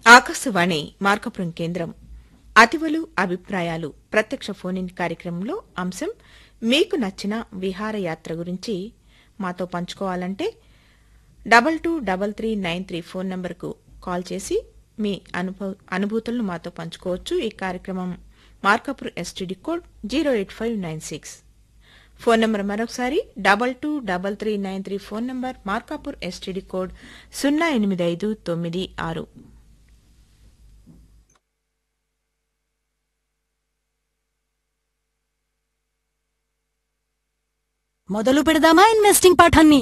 ఆకాశవాణి మార్కపురం కేంద్రం అతివలు అభిప్రాయాలు ప్రత్యక్ష ఫోన్ ఇన్ కార్యక్రమంలో అంశం మీకు నచ్చిన విహారయాత్ర గురించి మాతో పంచుకోవాలంటే double two double three nine three phone నంబర్కు కాల్ చేసి మీ అనుభవ అనుభూతులను మాతో పంచుకోవచ్చు ఈ కార్యక్రమం Markapur STD code zero eight five nine six phone number మరొకసారి double two double three nine three phone number Markapur STD code సున్నా ఎనిమిది ఐదు తొమ్మిది ఆరు మొదలు పెడదామా ఇన్వెస్టింగ్ పాఠాన్ని